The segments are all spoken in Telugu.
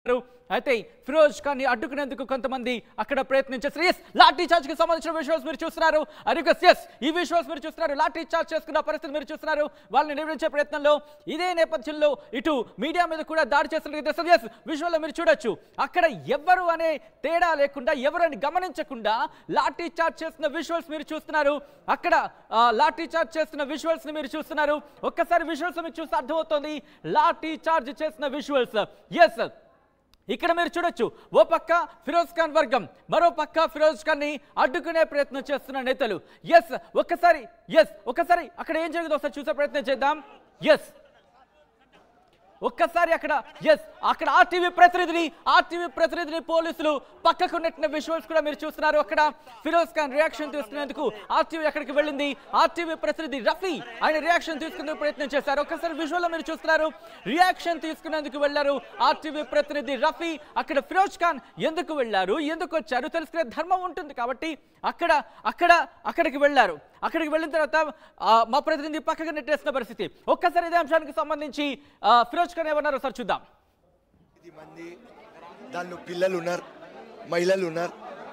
అయితే ఫిరోజ్ ఖాన్ ని అడ్డుకునేందుకు కొంతమంది అక్కడ ప్రయత్నించారు ఎస్ లాఠీ చార్జ్ కి సంబంధించిన విజువల్స్ మీరు చూస్తున్నారు అరిగస్ ఎస్ ఈ విజువల్స్ మీరు చూస్తున్నారు లాఠీ చార్జ్ చేసుకున్న పరిస్థితి మీరు చూస్తున్నారు వాళ్ళని నివారించే ప్రయత్నంలో ఇదే నేపథ్యంలో ఇటు మీడియా మీద కూడా దాడి చేస్తున్న ఎస్ విజువల్ మీరు చూడొచ్చు అక్కడ ఎవరు అనే తేడా లేకుండా ఎవరు అని గమనించకుండా లాఠీ చార్జ్ చేస్తున్న విజువల్స్ మీరు చూస్తున్నారు అక్కడ ఆ, లాఠీ చార్జ్ చేస్తున్న విజువల్స్ ని మీరు చూస్తున్నారు ఒక్కసారి విజువల్స్ మీకు చూస్తే అర్థమవుతోంది లాఠీ చార్జ్ చేసిన విజువల్స్ ఎస్ ఇక్కడ మీరు చూడొచ్చు ఓ పక్క ఫిరోజ్ ఖాన్ వర్గం మరో పక్క ఫిరోజ్ ఖాన్ ని అడ్డుకునే ప్రయత్నం చేస్తున్న నేతలు ఎస్ ఒక్కసారి ఎస్ ఒక్కసారి అక్కడ ఏం జరిగిందో ఒకసారి చూసే ప్రయత్నం చేద్దాం ఎస్ ఒక్కసారి అక్కడ ఎస్ అక్కడ ఆర్టీవీ ప్రతినిధిని ఆర్టీవీ ప్రతినిధిని పోలీసులు పక్కకు నెట్టిన విజువల్స్ కూడా మీరు చూస్తున్నారు అక్కడ ఫిరోజ్ ఖాన్ రియాక్షన్ తీసుకునేందుకు ఆర్టీవీ అక్కడికి వెళ్ళింది ఆర్టీవీ ప్రతినిధి రఫీ ఆయన రియాక్షన్ తీసుకునేందుకు ప్రయత్నం చేశారు ఒక్కసారి విజువల్ మీరు చూస్తున్నారు రియాక్షన్ తీసుకునేందుకు వెళ్ళారు ఆర్టీవీ ప్రతినిధి రఫీ అక్కడ ఫిరోజ్ ఖాన్ ఎందుకు వెళ్ళారు ఎందుకు వచ్చారు తెలుసుకునే ధర్మం ఉంటుంది కాబట్టి అక్కడ అక్కడ అక్కడికి వెళ్ళారు అక్కడికి వెళ్ళిన తర్వాత ఆ, మా ప్రతినిధి పక్కగా నెట్టేసిన పరిస్థితి ఒక్కసారి ఇదే అంశానికి సంబంధించి ఆ, ఫిరోజ్ ఖాన్ ఏమన్నారో ఒకసారి చూద్దాం ఇది మంది దానిలో పిల్లలు ఉన్నారు మహిళలు ఉన్నారు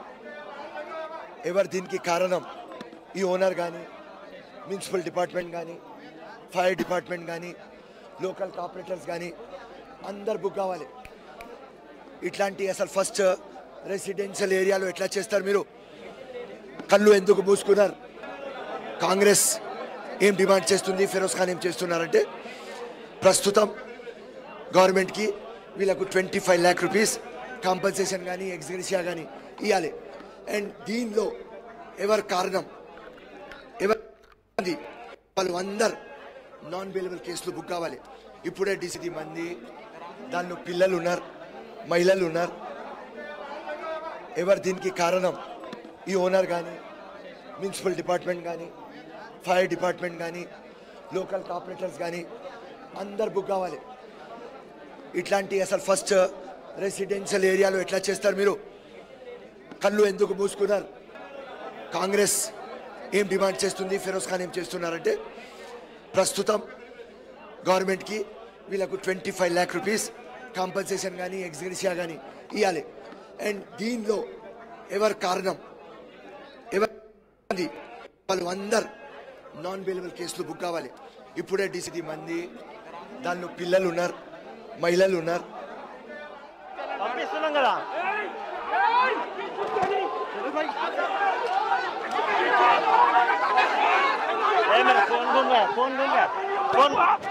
ఎవరు దీనికి కారణం ఈ ఓనర్ కానీ మున్సిపల్ డిపార్ట్మెంట్ కానీ ఫైర్ డిపార్ట్మెంట్ కానీ లోకల్ కార్పొరేటర్స్ కానీ అందరు బుక్ కావాలి ఇట్లాంటి అసలు ఫస్ట్ రెసిడెన్షియల్ ఏరియాలో ఎట్లా చేస్తారు మీరు కళ్ళు ఎందుకు మూసుకున్నారు కాంగ్రెస్ ఏం డిమాండ్ చేస్తుంది ఫిరోజ్ ఖాన్ ఏం చేస్తున్నారంటే ప్రస్తుతం గవర్నమెంట్కి వీళ్ళకు twenty five lakh rupees compensation కానీ ఎగ్జిగ్రెషియా కానీ ఇవ్వాలి అండ్ దీనిలో ఎవరు కారణం ఎవరు మంది వాళ్ళు అందరు నాన్ బెయిలబుల్ కేసులు బుక్ కావాలి ఇప్పుడే డిసిడి మంది దానిలో పిల్లలు ఉన్నారు మహిళలు ఉన్నారు ఎవరు దీనికి కారణం ఈ ఓనర్ కానీ మున్సిపల్ డిపార్ట్మెంట్ కానీ ఫైర్ డిపార్ట్మెంట్ కానీ లోకల్ కార్పొరేటర్స్ కానీ అందరు బుక్ కావాలి ఇట్లాంటి అసలు ఫస్ట్ రెసిడెన్షియల్ ఏరియాలో ఎట్లా చేస్తారు మీరు కళ్ళు ఎందుకు మూసుకున్నారు కాంగ్రెస్ ఏం డిమాండ్ చేస్తుంది ఫిరోజ్ ఖాన్ ఏం చేస్తున్నారంటే ప్రస్తుతం గవర్నమెంట్కి వీళ్ళకు twenty five lakh rupees compensation కానీ ఎగ్జిగ్రెషియా కానీ ఇవ్వాలి అండ్ దీనిలో ఎవరు కారణం ఎవరు మంది వాళ్ళు అందరు నాన్ బెయిలబుల్ కేసులు బుక్ కావాలి ఇప్పుడే డిసిడి మంది దానిలో పిల్లలు ఉన్నారు మహిళలు ఉన్నారు పంపిస్తున్నాం కదా ఏ మరి ఫోన్ दूंगा फोन दूंगा फोन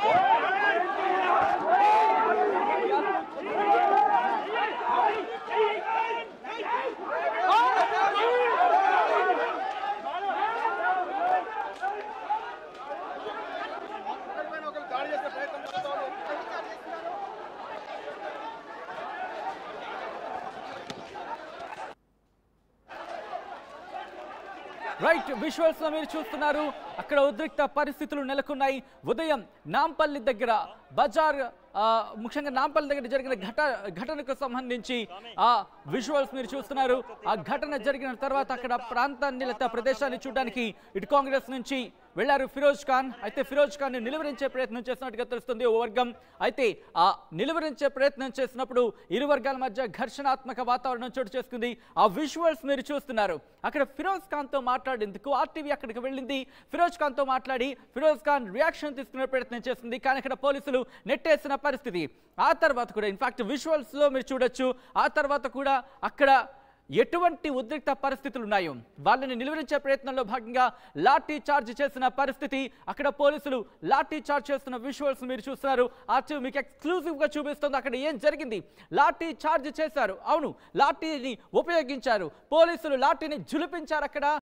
రైట్ విజువల్స్ లో మీరు చూస్తున్నారు అక్కడ ఉద్రిక్త పరిస్థితులు నెలకొన్నాయి ఉదయం నాంపల్లి దగ్గర బజార్ ఆ, ముఖ్యంగా నాంపల్లి దగ్గర జరిగిన ఘట ఘటనకు సంబంధించి ఆ విజువల్స్ మీరు చూస్తున్నారు ఆ ఘటన జరిగిన తర్వాత అక్కడ ప్రాంతాన్ని లేదా ప్రదేశాన్ని చూడడానికి ఇటు కాంగ్రెస్ నుంచి వెళ్లారు ఫిరోజ్ ఖాన్ అయితే ఫిరోజ్ ఖాన్ ని నిలువరించే ప్రయత్నం చేసినట్టుగా తెలుస్తుంది ఓ వర్గం అయితే ఆ నిలువరించే ప్రయత్నం చేసినప్పుడు ఇరు వర్గాల మధ్య ఘర్షణాత్మక వాతావరణం చోటు చేసుకుంది ఆ విజువల్స్ మీరు చూస్తున్నారు అక్కడ ఫిరోజ్ ఖాన్ తో మాట్లాడేందుకు ఆర్టీవీ అక్కడికి వెళ్ళింది ఫిరోజ్ ఖాన్ తో మాట్లాడి ఫిరోజ్ ఖాన్ రియాక్షన్ తీసుకునే ప్రయత్నం చేస్తుంది కానీ అక్కడ పోలీసులు నెట్టేసిన పరిస్థితి ఆ తర్వాత కూడా ఇన్ఫాక్ట్ విజువల్స్ లో మీరు చూడొచ్చు ఆ తర్వాత కూడా అక్కడ ఎటువంటి ఉద్రిక్త పరిస్థితులు ఉన్నాయో వాళ్ళని నిలువరించే ప్రయత్నంలో భాగంగా లాఠీ చార్జ్ చేసిన పరిస్థితి అక్కడ పోలీసులు లాఠీ చార్జ్ చేస్తున్న విజువల్స్ మీరు చూస్తున్నారు ఆర్టీవీ మీకు ఎక్స్క్లూజివ్ గా చూపిస్తుంది అక్కడ ఏం జరిగింది లాఠీ చార్జ్ చేశారు అవును లాఠీని ఉపయోగించారు పోలీసులు లాఠీని జులిపించారు అక్కడ